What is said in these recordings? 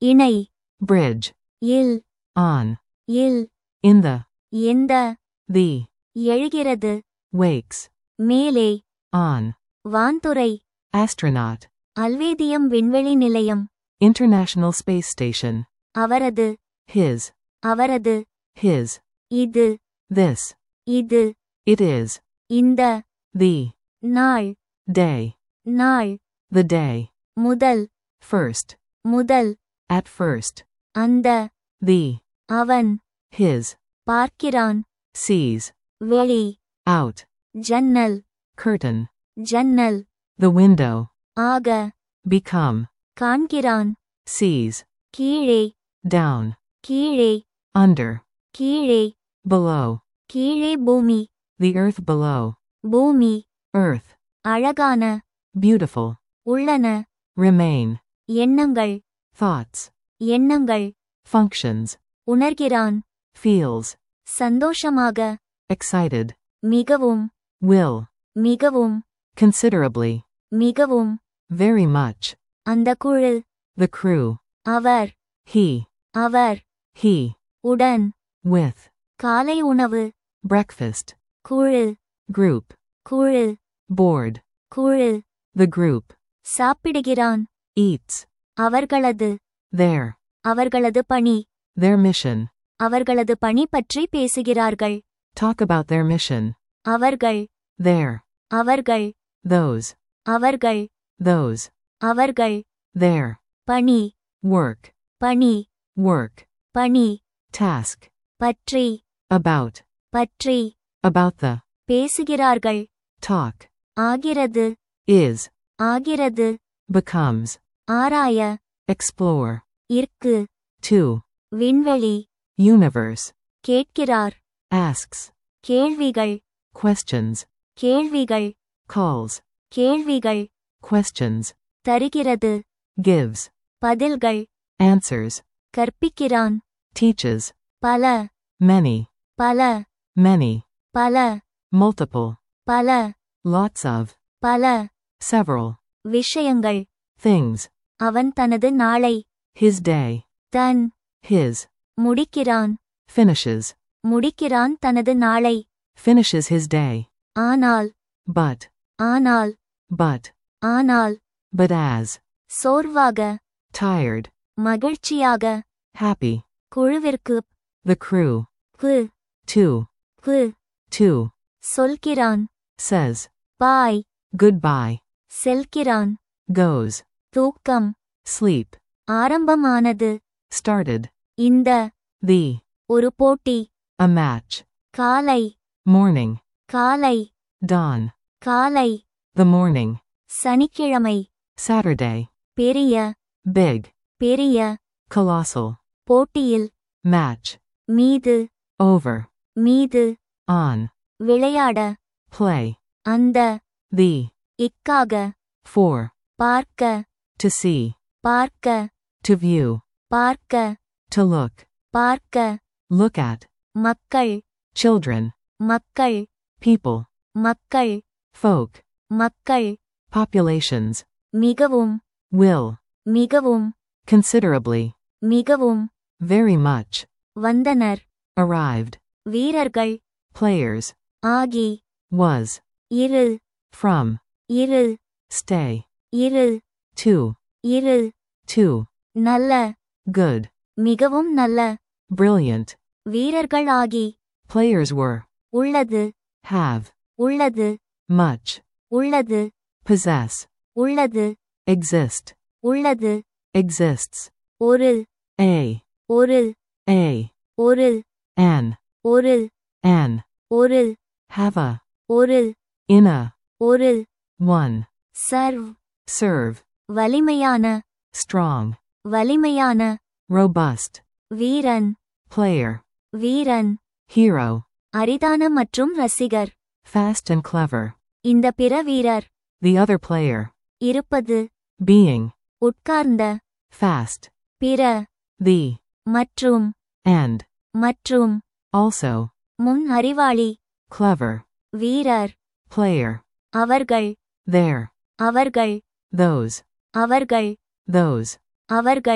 இணை bridge, will on, will in the, எந்த the, எழுகிறது wakes, மேலே on, வான்துறை astronaut, அல்வேதியம் விண்வெளி நிலையம் International Space Station, அவரது his, அவரது his, இது this, இது it is, இந்த the, நாள் day, நாள் the day, முதல் first, முதல் at first, அந்த the, அவன் his, பார்க்கிறான் sees, வெளி out, ஜன்னல் curtain, ஜன்னல் the window, ஆக become, காண்கிறான் sees, கீழே down, கீழே under, கீழே below, கீழே பூமி the earth below, பூமி earth, அழகான beautiful, உள்ளன remain, எண்ணங்கள் thoughts, எண்ணங்கள் functions, உணர்கிறான் feels, சந்தோஷமாக excited, மிகவும் will, மிகவும் considerably, மிகவும் very much, அந்த குழு the crew, our he, our he, உடன் with, காலை உணவு breakfast, குழு group, குழு board, குழு the group, சாப்பிடுகிறான் eats, அவர்களது their, அவர்களது பணி their mission, அவர்களது பணி பற்றி பேசுகிறார்கள் talk about their mission, அவர்கள் their, அவர்கள் those, அவர்கள் those, அவர்கள் their, பணி work, பணி work, பணி task, பற்றி about, பற்றி about the, பேசுகிறார்கள் talk, ஆகிறது is, ஆகிறது becomes, ஆராய explore, இருக்கு to, விண்வெளி universe, கேட்கிறார் asks, கேள்விகள் questions, கேள்விகள் calls, கேள்விகள் questions, தருகிறது gives, பதில்கள் answers, கற்பிக்கிறான் teaches, பல many, பல many, பல multiple, பல lots of, பல several, விஷயங்கள் things, அவன் தனது நாளை his day, தன் his, முடிக்கிறான் finishes, முடிக்கிறான் தனது நாளை finishes his day, ஆனால் but, ஆனால் but, ஆனால் but as, சோர்வாக tired, மகிழ்ச்சியாக happy, குழுவிற்கு the crew, கு to, கு to, சொல்கிறான் says, பாய் goodbye, செல்கிறான் goes, தூக்கம் sleep, ஆரம்பமானது started, இந்த the, ஒரு போட்டி a match, காலை morning, காலை dawn, காலை the morning, சனிக்கிழமை Saturday, பெரிய big, பெரிய colossal, போட்டியில் match, மீது over, மீது on, விளையாட play, அந்த the, இக்காக for, பார்க்க to see, பார்க்க to view, பார்க்க to look, பார்க்க look at, மக்கள் children, மக்கள் people, மக்கள் folk, மக்கள் populations, மிகவும் will, மிகவும் considerably, மிகவும் very much, வந்தனர் arrived, வீரர்கள் players, ஆகி was, இரு from, இரு stay, இரு to, இரு to, நல்ல good, மிகவும் நல்ல brilliant, வீரர்கள் ஆகி players were, உள்ளது have, உள்ளது much, உள்ளது possess, உள்ளது exist, உள்ளது exists, ஒரு a, ஒரு a, ஒரு an, ஒரு an, ஒரு have a, ஒரு in a, ஒரு one, சர்வ் serve, வலிமையான strong, வலிமையான robust, வீரன் player, வீரன் hero, அரிதான மற்றும் ரசிகர் fast and clever, இந்த பிற வீரர் the other player, இருப்பது being, உட்கார்ந்த fast, பிற the, மற்றும் and, மற்றும் also, முன் அறிவாளி clever, வீரர் player, அவர்கள் there, அவர்கள் those, அவர்கள் those, அவர்கள்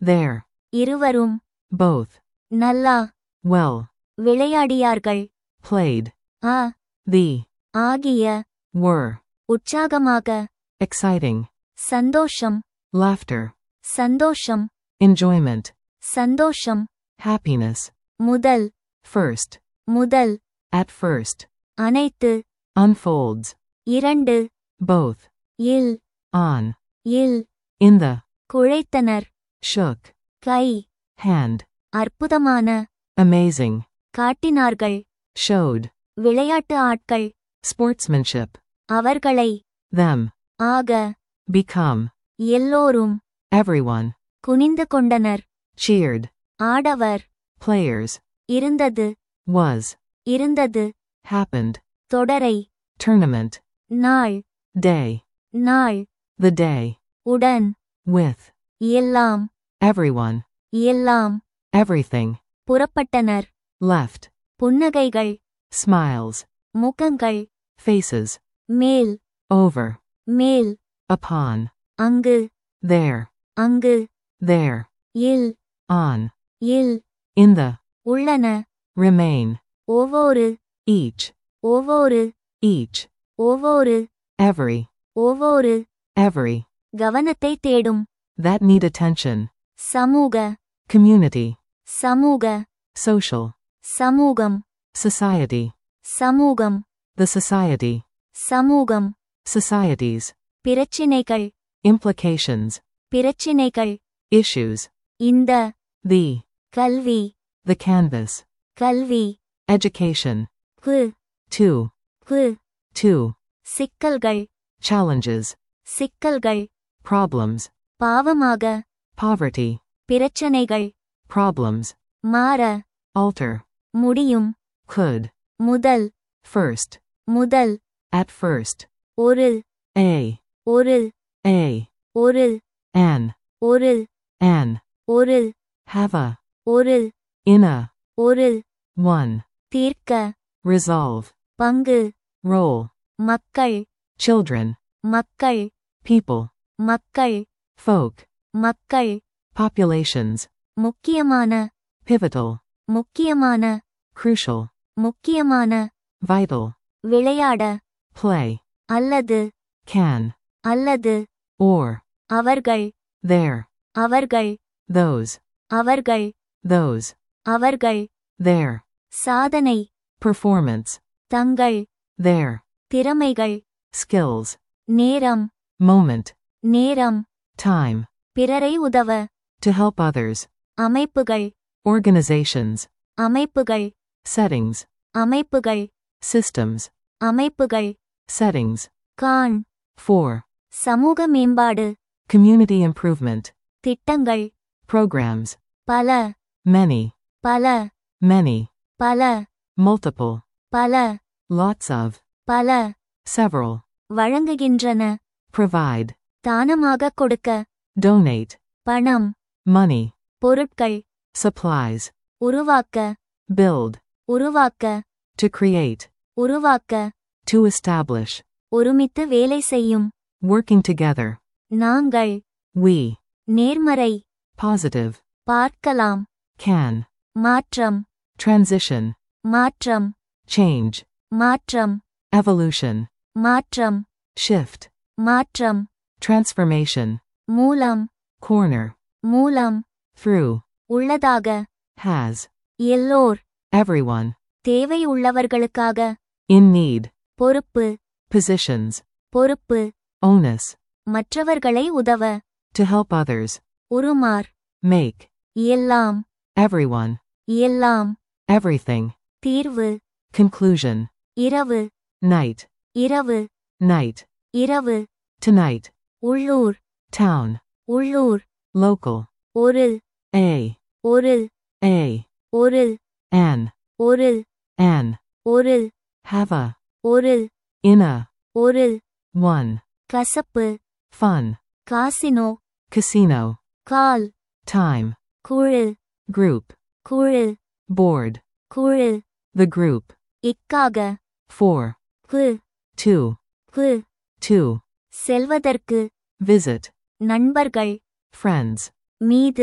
there, இருவரும் both, நல்லா well, விளையாடியார்கள் played, ஆ the, ஆகிய were, உற்சாகமாக exciting, சந்தோஷம் laughter, சந்தோஷம் enjoyment, சந்தோஷம் happiness, முதல் first, முதல் at first, அனைத்து unfolds, இரண்டு both, will on, will in the, குழைத்தனர் shook, guy hand, அற்புதமான amazing, காட்டினார்கள் showed, விளையாட்டு ஆட்கள் sportsmanship, அவர்களை them, ஆக become, எல்லோரும் everyone, குனிந்து கொண்டனர் cheered, ஆடவர் players, இருந்தது was, இருந்தது happened, தொடரை tournament, நாள் day, நாள் the day, உடன் with, எல்லாம் everyone, எல்லாம் everything, புறப்பட்டனர் left, புன்னகைகள் smiles, முகங்கள் faces, மேல் over, மேல் upon, அங்கு there, அங்கு there, will on, will in the, உள்ளன remain, ஒவ்வொரு each, ஒவ்வொரு each, ஒவ்வொரு every, ஒவ்வொரு every, கவனத்தை தேடும் that need attention, சமூக community, சமூக social, சமூகம் society, சமூகம் the society, சமூகம் societies, பிரச்சினைகள் implications, பிரச்சினைகள் issues, இந்த the, கல்வி the canvas, கல்வி education, கு to, கு to, சிக்கல்கள் challenges, சிக்கல்கள் problems, பாவமாக poverty, பிரச்சனைகள் problems, மாற alter, முடியும் could, முதல் first, முதல் at first, ஒரு a, ஒரு a, ஒரு an, ஒரு an, ஒரு have a, ஒரு in a, ஒரு one, தீர்க்க resolve, பங்கு role, மக்கள் children, மக்கள் people, மக்கள் folk, மக்கள் populations, முக்கியமான pivotal, முக்கியமான crucial, முக்கியமான vital, விளையாட play, அல்லது can, அல்லது or, அவர்கள் there, அவர்கள் those, அவர்கள் those, அவர்கள் there, சாதனை performance, தங்கள் there, திறமைகள் skills, நேரம் moment, நேரம் time, பிறரை உதவ to help others, அமைப்புகள் organizations, அமைப்புகள் settings, அமைப்புகள் systems, அமைப்புகள் settings, கான் for, சமூக மேம்பாடு community improvement, திட்டங்கள் programs, பல many, பல many, பல multiple, பல lots of, பல several, வழங்குகின்றன provide, தானமாக கொடுக்க donate, பணம் money, பொருட்கள் supplies, உருவாக்க build, உருவாக்க to create, உருவாக்க to establish, ஒருமித்து வேலை செய்யும் working together, நாங்கள் we, நேர்மறை positive, பார்க்கலாம் can, மாற்றம் transition, மாற்றம் change, மாற்றம் evolution, மாற்றம் shift, மாற்றம் transformation, மூலம் corner, மூலம் through, உள்ளதாக has, எல்லோர் everyone, தேவை உள்ளவர்களுக்காக in need, பொறுப்பு positions, பொறுப்பு onus, மற்றவர்களை உதவ to help others, உருமார் make, எல்லாம் everyone, எல்லாம் everything, தீர்வு conclusion, இரவு night, இரவு night, இரவு tonight, உள்ளூர் town, உள்ளூர் local, ஒரு a, ஒரு a, ஒரு an, ஒரு an, ஒரு have a, ஒரு in a, ஒரு one, கசப்பு fun, காசினோ casino, கால் time, குழு group, குழு board, குழு the group, இக்காக for, கு to, கு to, செல்வதற்கு visit, நண்பர்கள் friends, மீது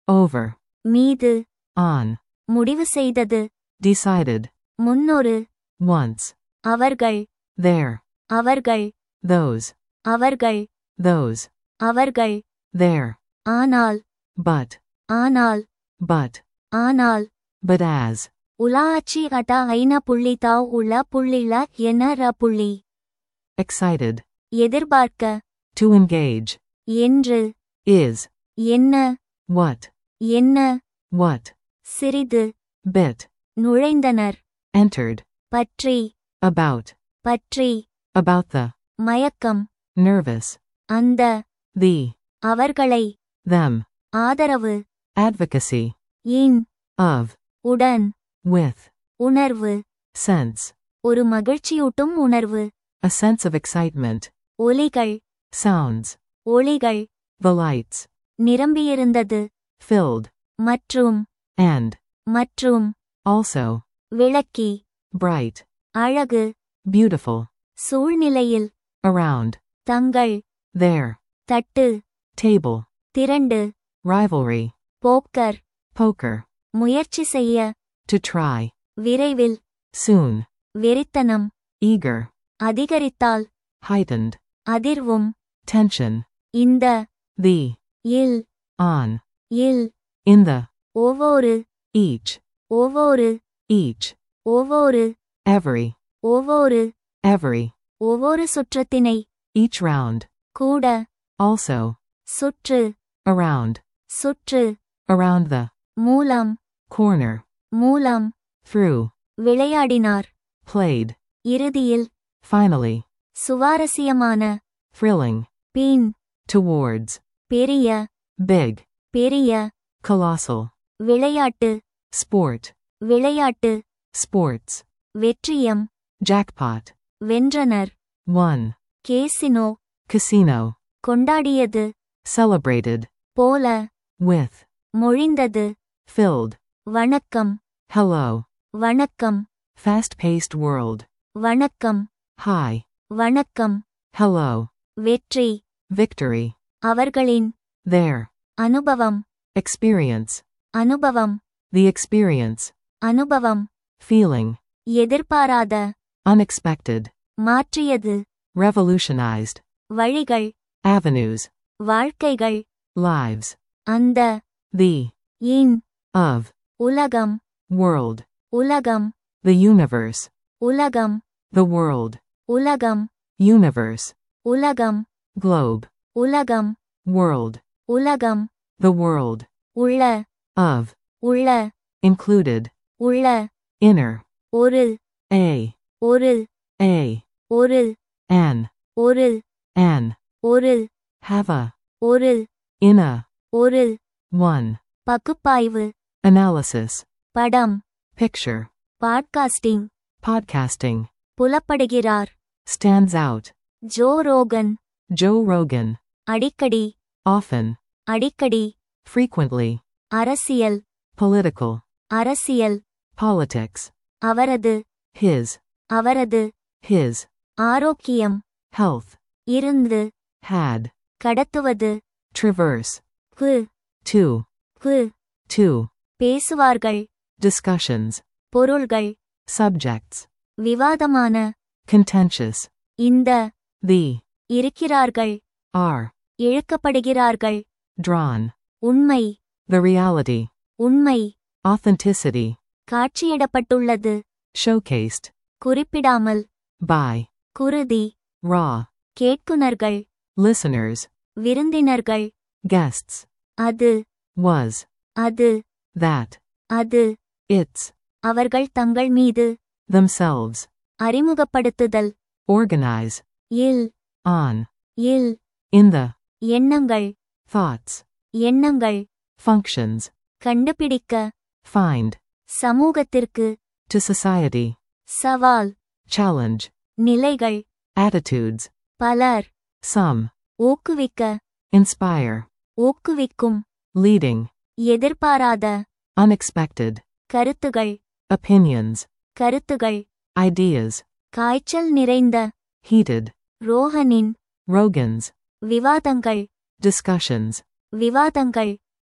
over, மீது on, முடிவு செய்தது decided, முன்னொரு once, அவர்கள் there, அவர்கள் those, அவர்கள் those, அவர்கள் there, ஆனால் but, ஆனால் but, ஆனால் but as, உலாச்சி அட்ட ஐன புள்ளி தாவ் உள்ள புள்ளில என ர புள்ளி excited, எதிர்பார்க்க to engage, என்று is, என்ன what, என்ன what, சிறிது bit, நுழைந்தனர் entered, பற்றி about, பற்றி about the, மயக்கம் nervous, அந்த the, அவர்களை them, ஆதரவு advocacy, இன் of, உடன் with, உணர்வு sense, ஒரு மகிழ்ச்சியூட்டும் உணர்வு a sense of excitement, ஒலிகள் sounds, ஒளிகள் the lights, நிரம்பியிருந்தது filled, மற்றும் and, மற்றும் also, விளக்கி bright, அழகு beautiful, சூழ்நிலையில் around, தங்கள் there, தட்டு table, திரண்டு rivalry, போக்கர் poker, முயற்சி செய்ய to try, விரைவில் soon, வெறித்தனம் eager, அதிகரித்தால் heightened, அதிர்வும் tension, இந்த the, will on, will in the, ஒவ்வொரு each, ஒவ்வொரு each, ஒவ்வொரு every, ஒவ்வொரு every, ஒவ்வொரு சுற்றத்தினை each round, கூட also, சுற்று around, சுற்று around the, மூலம் corner, மூலம் through, விளையாடினார் played, இறுதியில் finally, சுவாரஸ்யமான thrilling, பின் towards, பெரிய big, பெரிய colossal, விளையாட்டு sport, விளையாட்டு sports, வெற்றியம் jackpot, வென்றனர் one, கேசினோ casino, கொண்டாடியது celebrated, போல with, மொழிந்தது filled, வணக்கம் hello, வணக்கம் fast-paced world, வணக்கம் hi, வணக்கம் hello, வெற்றி victory, அவர்களின் there, அனுபவம் experience, அனுபவம் the experience, அனுபவம் feeling, எதிர்பாராத unexpected, மாற்றியது revolutionized, வழிகள் avenues, வாழ்க்கைகள் lives, அந்த the, இன் of, உலகம் world, உலகம் the universe, உலகம் the world, உலகம் universe, உலகம் globe, உலகம் world, உலகம் the world, உள்ள of, உள்ள included, உள்ள inner, ஒரு a, ஒரு a, ஒரு an, ஒரு an, ஒரு have a, ஒரு in a, ஒரு one, பகுப்பாய்வு analysis, படம் picture, பாட்காஸ்டிங் podcasting, புலப்படுகிறார் stands out, Joe Rogan Joe Rogan, அடிக்கடி often, அடிக்கடி frequently, அரசியல் political, அரசியல் politics, அவரது his, அவரது his, ஆரோக்கியம் health, இருந்து had, கடத்துவது traverse, கு to, கு to, பேசுவார்கள் discussions, பொருள்கள் subjects, விவாதமான contentious, இந்த the, இருக்கிறார்கள் are, இழுக்கப்படுகிறார்கள் drawn, உண்மை the reality, உண்மை authenticity, காட்சியிடப்பட்டுள்ளது showcased, குறிப்பிடாமல் by, குருதி raw, கேட்குனர்கள் listeners, விருந்தினர்கள் guests, அது was, அது that, அது its, அவர்கள் தங்கள் மீது themselves, அறிமுகப்படுத்துதல் organize, will on, will in the, எண்ணங்கள் thoughts, எண்ணங்கள் functions, கண்டுபிடிக்க find, சமூகத்திற்கு to society, சவால் challenge, நிலைகள் attitudes, பலர் some, ஊக்குவிக்க inspire, ஊக்குவிக்கும் leading, எதிர்பாராத unexpected, கருத்துகள் opinions, கருத்துகள் ideas, காய்ச்சல் நிறைந்த heated, ரோஹனின் Rogan's, விவாதங்கள் discussions, விவாதங்கள்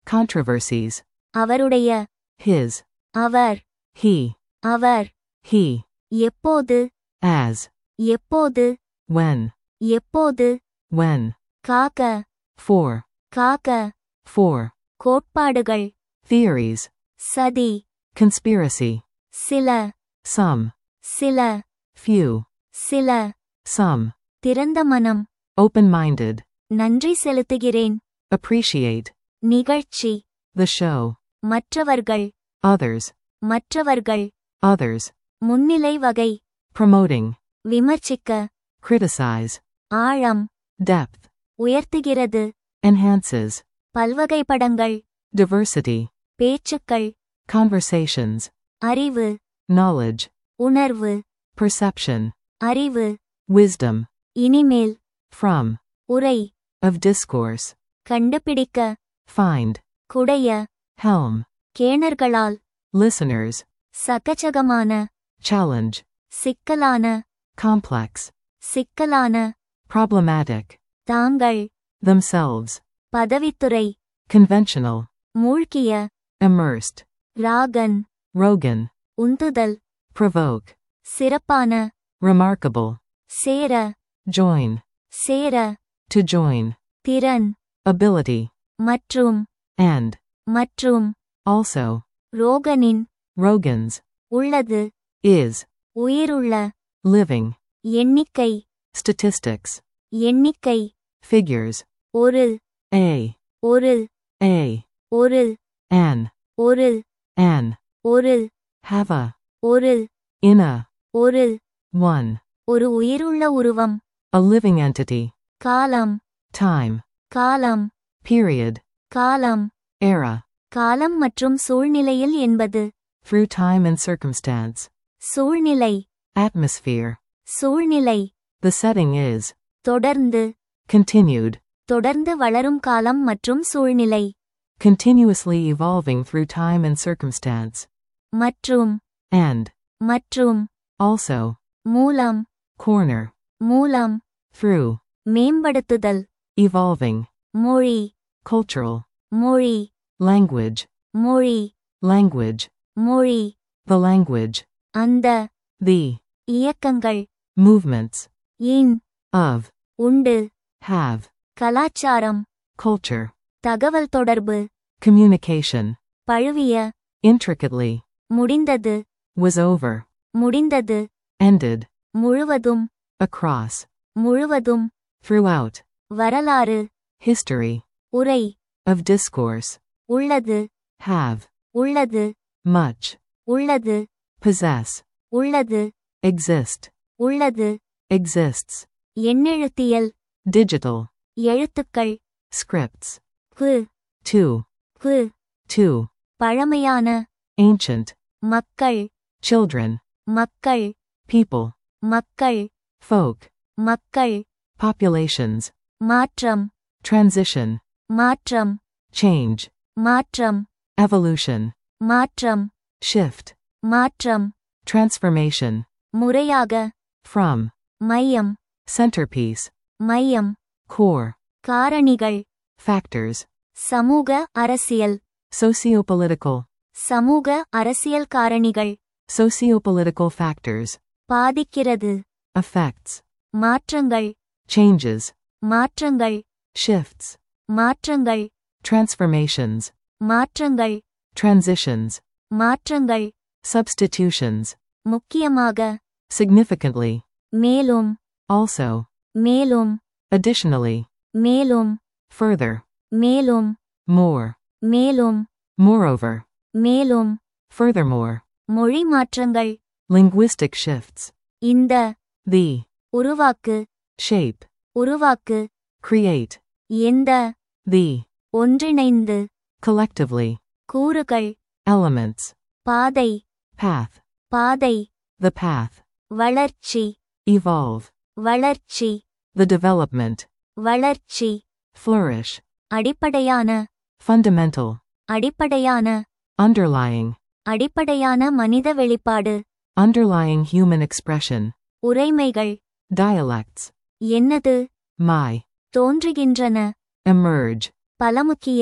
controversies, அவருடைய his, our he, our he, எப்போது as, எப்போது when, எப்போது when, காக்க for, காக்க for, கோட்பாடுகள் theories, சதி conspiracy, சில some, சில few, சில some, திறந்த மனம் open-minded, நன்றி செலுத்துகிறேன் appreciate, நிகழ்ச்சி the show, மற்றவர்கள் others, மற்றவர்கள் others, முன்னிலை வகை promoting, விமர்சிக்க criticize, ஆழம் depth, உயர்த்துகிறது enhances, பல்வகைப்படங்கள் diversity, பேச்சுக்கள் conversations, அறிவு knowledge, உணர்வு perception, அறிவு wisdom, இனிமேல் from, உரை of discourse, கண்டுபிடிக்க find, குடைய helm, கேணர்களால் listeners, சகச்சகமான challenge, சிக்கலான complex, சிக்கலான problematic, தாங்கள் themselves, பதவித்துறை conventional, மூழ்கிய immersed, ராகன் Rogan, உந்துதல் provoke, சிறப்பான remarkable, சேர join, சேர to join, திறன் ability, மற்றும் and, மற்றும் also, ரோகனின் Rogan's, உள்ளது is, உயிருள்ள living, எண்ணிக்கை statistics, எண்ணிக்கை figures, ஒரு a, ஒரு a, ஒரு an, ஒரு an, ஒரு have a, ஒரு in a, ஒரு one, ஒரு உயிருள்ள உருவம் a living entity, காலம் time, காலம் period, காலம் era, காலம் மற்றும் சூழ்நிலையில் என்பது through time and circumstance, சூழ்நிலை atmosphere, சூழ்நிலை the setting is, தொடர்ந்து continued, தொடர்ந்து வளரும் காலம் மற்றும் சூழ்நிலை continuously evolving through time and circumstance, மற்றும் and, மற்றும் also, மூலம் corner, மூலம் through, மேம்படுத்துதல் evolving, மொழி cultural, மொழி language, மொழி language, மொழி the language, அந்த the, இயக்கங்கள் movements, இன் of, உண்டு have, கலாச்சாரம் culture, தகவல் தொடர்பு communication, பழுவிய intricately, முடிந்தது was over, முடிந்தது ended, முழுவதும் across, முழுவதும் throughout, வரலாறு history, உரை of discourse, உள்ளது have, உள்ளது much, உள்ளது possess, உள்ளது exist, உள்ளது exists, எண்ணெழுத்தியல் digital, எழுத்துக்கள் scripts, கு to, கு to, பழமையான ancient, மக்கள் children, மக்கள் people, மக்கள் folk, மக்கள் populations, மாற்றம் transition, மாற்றம் change, மாற்றம் evolution, மாற்றம் shift, மாற்றம் transformation, முறையாக from, மையம் centerpiece, மையம் core, காரணிகள் factors, சமூக அரசியல் sociopolitical, சமூக அரசியல் காரணிகள் sociopolitical factors, பாதிக்கிறது affects, மாற்றங்கள் changes, மாற்றங்கள் shifts, மாற்றங்கள் transformations, மாற்றங்கள் transitions, மாற்றங்கள் substitutions, முக்கியமாக significantly, மேலும் also, மேலும் additionally, மேலும் further, மேலும் more, மேலும் moreover, மேலும் furthermore, மொழி மாற்றங்கள் linguistic shifts, இந்த the, உருவாக்கு shape, உருவாக்கு create, எந்த the, ஒன்றிணைந்து collectively, கூறுகள் elements, பாதை path, பாதை the path, வளர்ச்சி evolve, வளர்ச்சி the development, வளர்ச்சி flourish, அடிப்படையான fundamental, அடிப்படையான underlying, அடிப்படையான மனித வெளிப்பாடு underlying human expression, உரைமைகள் dialects, என்னது my, தோன்றுகின்றன emerge, பல முக்கியம்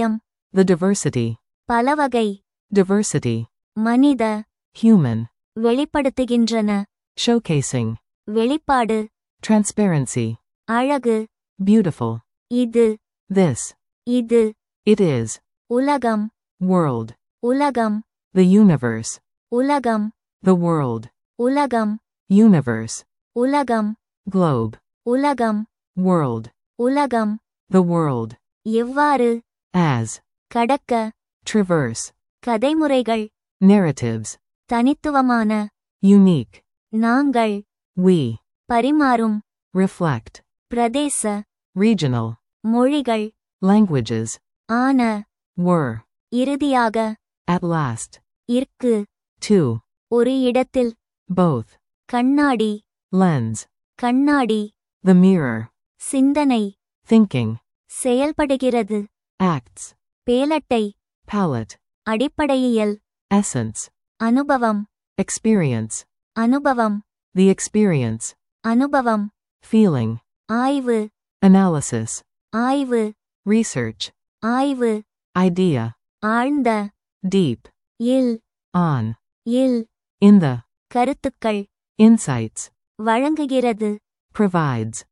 The diversity. பலவகை Diversity. மனித Human. வெளிப்படுத்துகின்றன Showcasing. வெளிப்பாடு Transparency. அழகு Beautiful. இது This. இது It is. உலகம் World. உலகம் The universe. உலகம் The world. உலகம் Universe. உலகம் Globe. உலகம் World. உலகம் The world. எவ்வாறு As. கடக்க Traverse. கதைமுறைகள் Narratives. தனித்துவமான Unique. நாங்கள் We. பரிமாறும் Reflect. பிரதேச Regional. மொழிகள் Languages. ஆன Were. இறுதியாக At last. இற்கு Two. ஒரு இடத்தில் Both. கண்ணாடி Lens. கண்ணாடி The mirror. சிந்தனை Thinking. செயல்படுகிறது Acts. பேலட்டை Palette. அடிப்படையியல் Essence. அனுபவம் Experience. அனுபவம் The experience. அனுபவம் Feeling. ஆய்வு Analysis. ஆய்வு Research. ஆய்வு Idea. ஆழ்ந்த Deep. Will On. Will In the. கருத்துக்கள் Insights. வழங்குகிறது Provides.